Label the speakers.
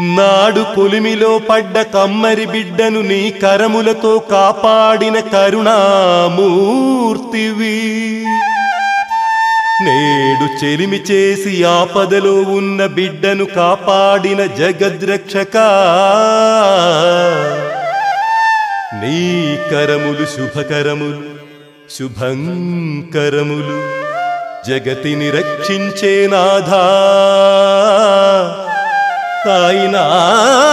Speaker 1: నాడు పొలిమిలో పడ్డ కమ్మరి బిడ్డను నీ కరములతో కాపాడిన కరుణామూర్తివి నేడు చెలిమి చేసి ఆపదలో ఉన్న బిడ్డను కాపాడిన జగద్రక్షక నీ కరములు శుభకరములు శుభంకరములు జగతిని రక్షించే నాథా తాయినా